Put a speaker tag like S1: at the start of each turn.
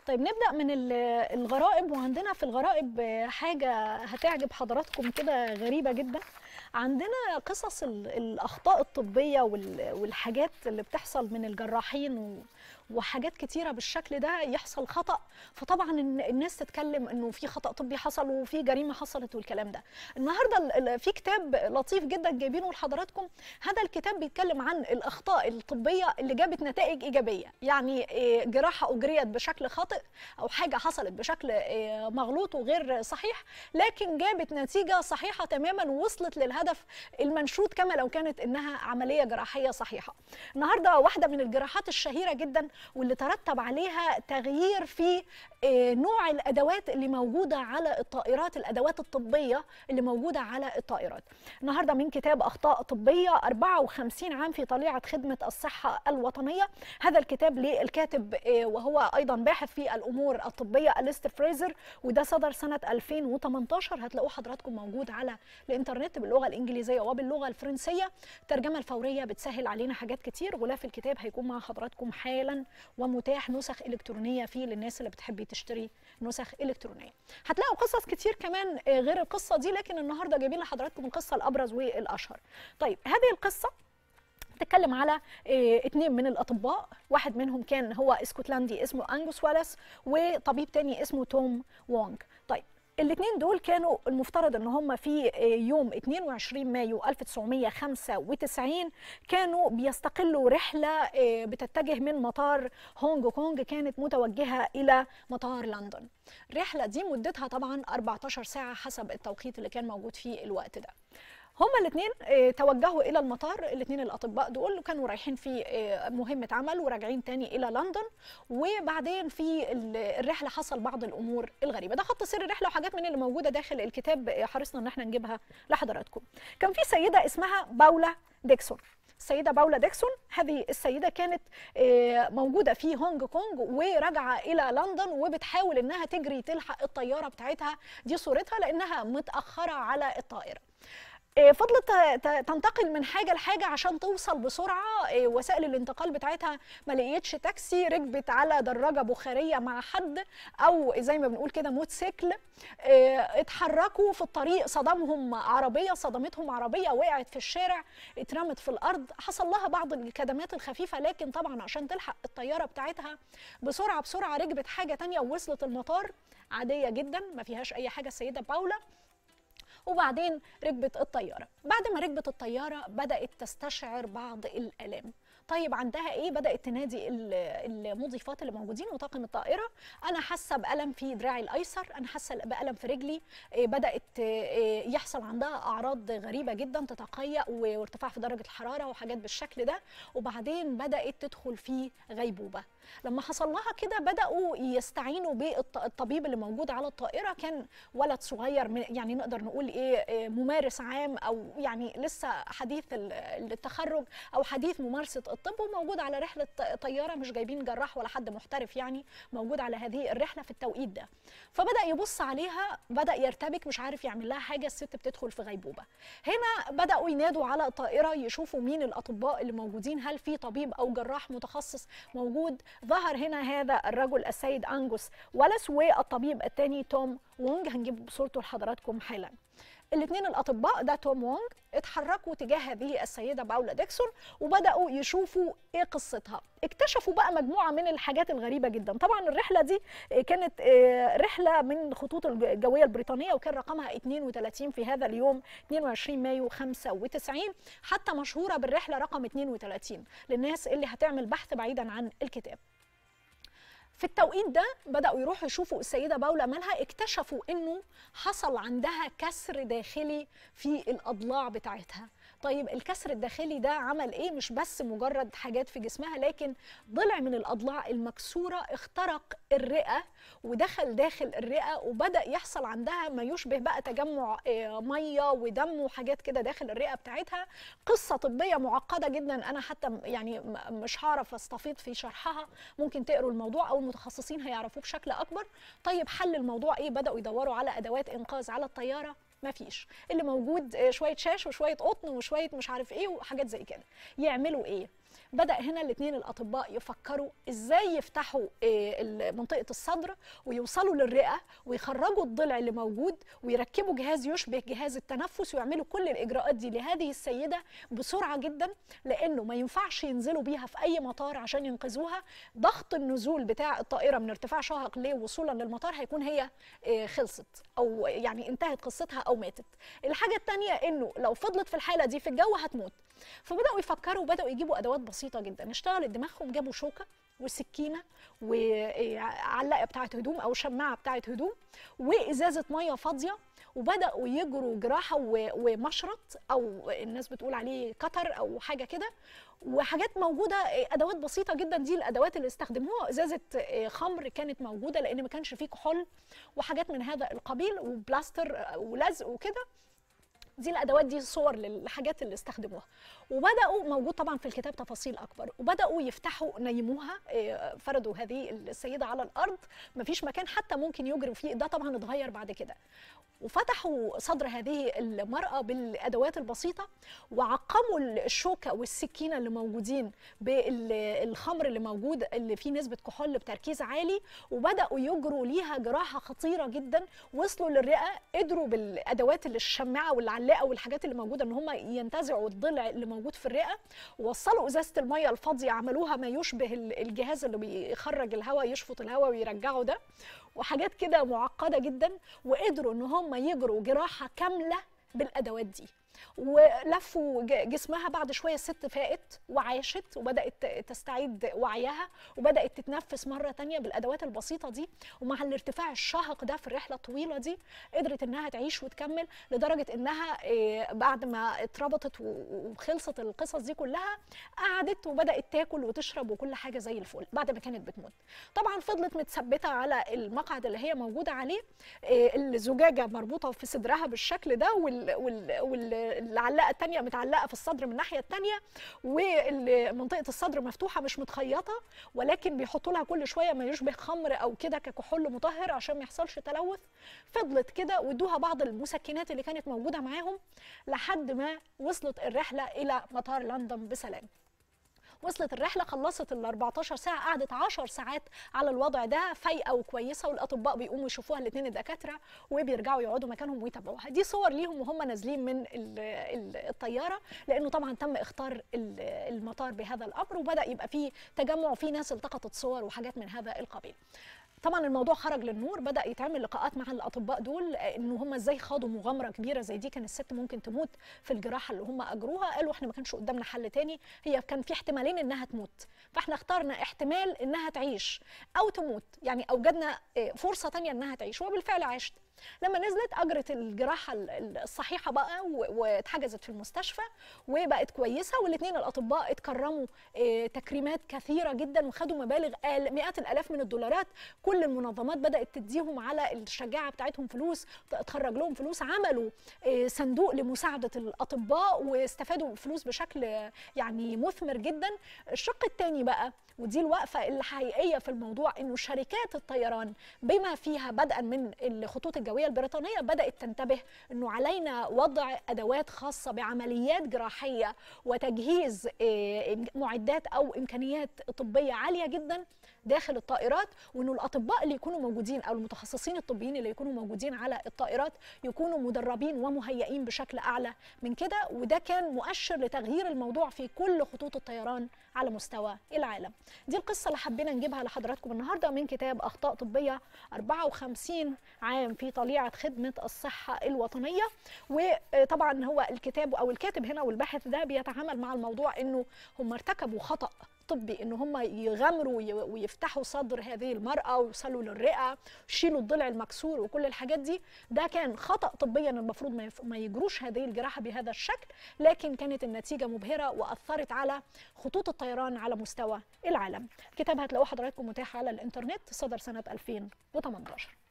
S1: طيب نبدا من ال- الغرائب وعندنا في الغرائب حاجه هتعجب حضراتكم كده غريبه جدا عندنا قصص ال- الاخطاء الطبيه وال- والحاجات اللي بتحصل من الجراحين و- وحاجات كتيره بالشكل ده يحصل خطا فطبعا الن- الناس تتكلم انه في خطا طبي حصل وفي جريمه حصلت والكلام ده النهارده ال- ال- في كتاب لطيف جدا جايبينه لحضراتكم هذا الكتاب بيتكلم عن الاخطاء الطبيه اللي جابت نتائج ايجابيه يعني إيه، جراحه اجريت بشكل خاطئ او حاجه حصلت بشكل إيه، مغلوط وغير صحيح لكن جابت نتيجه صحيحه تماما ووصلت للهدف المنشود كما لو كانت انها عمليه جراحيه صحيحه النهارده واحده من الجراحات الشهيره جدا واللي ترتب عليها تغيير في إيه، نوع الادوات اللي موجوده على الطائرات الادوات الطبيه اللي موجوده على الطائرات النهارده من كتاب اخطاء طبيه 54 عام في طليعه خدمه الصحه الوطنيه هذا الكتاب للكاتب إيه، وهو ايضا باحث في الامور الطبيه اليست فريزر وده صدر سنه 2018 هتلاقوه حضراتكم موجود على الانترنت باللغه الانجليزيه وباللغه الفرنسيه الترجمه الفوريه بتسهل علينا حاجات كتير غلاف الكتاب هيكون مع حضراتكم حالا ومتاح نسخ الكترونيه فيه للناس اللي بتحب تشتري نسخ الكترونيه هتلاقوا قصص كتير كمان آه، غير القصه دي لكن النهارده جايبين لحضراتكم القصه الابرز والاشهر طيب هذه القصه بتتكلم على إيه اتنين من الاطباء واحد منهم كان هو اسكتلندي اسمه انجوس والاس وطبيب تاني اسمه توم وونج طيب الاثنين دول كانوا المفترض ان هم في إيه، يوم 22 مايو 1995 كانوا بيستقلوا رحله إيه، بتتجه من مطار هونج كونج كانت متوجهه الى مطار لندن الرحله دي مدتها طبعا 14 ساعه حسب التوقيت اللي كان موجود فيه الوقت ده هما الاثنين توجهوا الى المطار الاثنين الاطباء دول كانوا رايحين في آه، مهمه عمل وراجعين تاني الى لندن وبعدين في ال- الرحله حصل بعض الامور الغريبه ده خط سير الرحله وحاجات من اللي موجوده داخل الكتاب آه، حرصنا ان احنا نجيبها لحضراتكم كان في سيده اسمها باولا ديكسون السيدة باولا ديكسون هذه السيدة كانت آه، موجودة في هونج كونج وراجعة إلى لندن وبتحاول إنها تجري تلحق الطيارة بتاعتها دي صورتها لأنها متأخرة على الطائرة آه، فضلت ت- ت- تنتقل من حاجه لحاجه عشان توصل بسرعه آه، وسائل الانتقال بتاعتها ما لقيتش تاكسي ركبت على دراجه بخاريه مع حد او زي ما بنقول كده موتوسيكل آه، اتحركوا في الطريق صدمهم عربيه صدمتهم عربيه وقعت في الشارع اترمت في الارض حصل لها بعض الكدمات الخفيفه لكن طبعا عشان تلحق الطياره بتاعتها بسرعه بسرعه ركبت حاجه تانية ووصلت المطار عاديه جدا ما فيهاش اي حاجه السيده باولا وبعدين ركبت الطيارة بعد ما ركبت الطيارة بدأت تستشعر بعض الآلام طيب عندها ايه بدات تنادي ال- المضيفات اللي موجودين وطاقم الطائره انا حاسه بالم في دراعي الايسر انا حاسه بالم في رجلي إيه بدات إيه يحصل عندها اعراض غريبه جدا تتقيأ و- وارتفاع في درجه الحراره وحاجات بالشكل ده وبعدين بدات تدخل في غيبوبه لما حصل لها كده بداوا يستعينوا بالطبيب اللي موجود على الطائره كان ولد صغير من- يعني نقدر نقول ايه إيه ممارس عام او يعني لسه حديث ال- التخرج او حديث ممارسه الطب وموجود على رحله طياره مش جايبين جراح ولا حد محترف يعني موجود على هذه الرحله في التوقيت ده فبدا يبص عليها بدا يرتبك مش عارف يعمل لها حاجه الست بتدخل في غيبوبه هنا بداوا ينادوا على الطائره يشوفوا مين الاطباء اللي موجودين هل في طبيب او جراح متخصص موجود ظهر هنا هذا الرجل السيد انجوس ولس والطبيب الثاني توم وونج هنجيب صورته لحضراتكم حالا الاثنين الاطباء ده توم وونج اتحركوا تجاه هذه السيده باولا ديكسون وبداوا يشوفوا ايه قصتها اكتشفوا بقى مجموعه من الحاجات الغريبه جدا طبعا الرحله دي كانت آه، رحله من خطوط الجويه البريطانيه وكان رقمها 32 في هذا اليوم 22 مايو 95 حتى مشهوره بالرحله رقم 32 للناس اللي هتعمل بحث بعيدا عن الكتاب في التوقيت ده بدأوا يروحوا يشوفوا السيدة باولا مالها اكتشفوا انه حصل عندها كسر داخلي في الأضلاع بتاعتها طيب الكسر الداخلي ده عمل ايه مش بس مجرد حاجات في جسمها لكن ضلع من الأضلاع المكسورة اخترق الرئة ودخل داخل الرئة وبدأ يحصل عندها ما يشبه بقى تجمع آه، مية ودم وحاجات كده داخل الرئة بتاعتها قصة طبية معقدة جدا أنا حتى م- يعني م- مش هعرف استفيض في شرحها ممكن تقروا الموضوع أو المتخصصين هيعرفوه بشكل أكبر طيب حل الموضوع إيه بدأوا يدوروا على أدوات إنقاذ على الطيارة ما فيش اللي موجود آه، شوية شاش وشوية قطن وشوية مش عارف إيه وحاجات زي كده يعملوا إيه بدا هنا الاثنين الاطباء يفكروا ازاي يفتحوا آه، منطقه الصدر ويوصلوا للرئه ويخرجوا الضلع اللي موجود ويركبوا جهاز يشبه جهاز التنفس ويعملوا كل الاجراءات دي لهذه السيده بسرعه جدا لانه ما ينفعش ينزلوا بيها في اي مطار عشان ينقذوها ضغط النزول بتاع الطائره من ارتفاع شاهق ليه وصولا للمطار هيكون هي آه، خلصت او يعني انتهت قصتها او ماتت الحاجه الثانيه انه لو فضلت في الحاله دي في الجو هتموت فبداوا يفكروا وبداوا يجيبوا ادوات بسيطه جدا اشتغلت دماغهم جابوا شوكه وسكينه وعلاقه بتاعت هدوم او شماعه بتاعت هدوم وازازه ميه فاضيه وبداوا يجروا جراحه ومشرط او الناس بتقول عليه كتر او حاجه كده وحاجات موجوده ادوات بسيطه جدا دي الادوات اللي استخدموها ازازه خمر كانت موجوده لان ما كانش فيه كحول وحاجات من هذا القبيل وبلاستر ولزق وكده دي الادوات دي صور للحاجات اللي استخدموها وبداوا موجود طبعا في الكتاب تفاصيل اكبر وبداوا يفتحوا نيموها آه، فردوا هذه السيده على الارض مفيش مكان حتى ممكن يجروا فيه ده طبعا اتغير بعد كده وفتحوا صدر هذه المرأة بالأدوات البسيطة وعقموا الشوكة والسكينة اللي موجودين بالخمر اللي موجود اللي فيه نسبة كحول بتركيز عالي وبدأوا يجروا ليها جراحة خطيرة جدا وصلوا للرئة قدروا بالأدوات اللي الشماعة والعلاقة والحاجات اللي موجودة إن هم ينتزعوا الضلع اللي موجود في الرئة ووصلوا إزازة المية الفاضية عملوها ما يشبه الجهاز اللي بيخرج الهواء يشفط الهواء ويرجعه ده وحاجات كده معقده جدا وقدروا ان هم يجروا جراحه كامله بالادوات دي ولفوا جسمها بعد شويه الست فاقت وعاشت وبدات تستعيد وعيها وبدات تتنفس مره تانية بالادوات البسيطه دي ومع الارتفاع الشاهق ده في الرحله الطويله دي قدرت انها تعيش وتكمل لدرجه انها آه، بعد ما اتربطت وخلصت القصص دي كلها قعدت وبدات تاكل وتشرب وكل حاجه زي الفل بعد ما كانت بتموت طبعا فضلت متثبته على المقعد اللي هي موجوده عليه آه، الزجاجه مربوطه في صدرها بالشكل ده وال, وال, وال العلاقه الثانيه متعلقه في الصدر من الناحيه الثانيه ومنطقه الصدر مفتوحه مش متخيطه ولكن بيحطوا لها كل شويه ما يشبه خمر او كده ككحول مطهر عشان ما يحصلش تلوث فضلت كده وادوها بعض المسكنات اللي كانت موجوده معاهم لحد ما وصلت الرحله الى مطار لندن بسلام وصلت الرحله خلصت ال 14 ساعه قعدت 10 ساعات على الوضع ده فايقه وكويسه والاطباء بيقوموا يشوفوها الاثنين الدكاتره وبيرجعوا يقعدوا مكانهم ويتابعوها دي صور ليهم وهم نازلين من الطياره لانه طبعا تم اختار المطار بهذا الامر وبدا يبقى فيه تجمع وفي ناس التقطت صور وحاجات من هذا القبيل طبعا الموضوع خرج للنور بدا يتعمل لقاءات مع الاطباء دول انه هم ازاي خاضوا مغامره كبيره زي دي كان الست ممكن تموت في الجراحه اللي هم اجروها قالوا احنا ما كانش قدامنا حل تاني هي كان في احتمالين انها تموت فاحنا اخترنا احتمال انها تعيش او تموت يعني اوجدنا آه، فرصه تانية انها تعيش وبالفعل عاشت لما نزلت اجرت الجراحه الصحيحه بقى واتحجزت في المستشفى وبقت كويسه والاثنين الاطباء اتكرموا آه، تكريمات كثيره جدا وخدوا مبالغ مئات الالاف من الدولارات كل المنظمات بدات تديهم على الشجاعه بتاعتهم فلوس تخرج لهم فلوس عملوا آه، صندوق لمساعده الاطباء واستفادوا فلوس بشكل يعني مثمر جدا الشق الثاني بقى ودي الوقفه الحقيقيه في الموضوع انه شركات الطيران بما فيها بدءا من الخطوط الجويه البريطانيه بدات تنتبه انه علينا وضع ادوات خاصه بعمليات جراحيه وتجهيز آه، معدات او امكانيات طبيه عاليه جدا داخل الطائرات وانه الاطباء اللي يكونوا موجودين او المتخصصين الطبيين اللي يكونوا موجودين على الطائرات يكونوا مدربين ومهيئين بشكل اعلى من كده وده كان مؤشر لتغيير الموضوع في كل خطوط الطيران على مستوى العالم دي القصه اللي حبينا نجيبها لحضراتكم النهارده من كتاب اخطاء طبيه 54 عام في طليعه خدمه الصحه الوطنيه وطبعا هو الكتاب او الكاتب هنا والباحث ده بيتعامل مع الموضوع انه هم ارتكبوا خطا طبي ان هم يغامروا ويفتحوا صدر هذه المراه ويوصلوا للرئه ويشيلوا الضلع المكسور وكل الحاجات دي ده كان خطا طبيا المفروض ما يجروش هذه الجراحه بهذا الشكل لكن كانت النتيجه مبهره واثرت على خطوط الطيران على مستوى العالم الكتاب هتلاقوه حضراتكم متاح على الانترنت صدر سنه 2018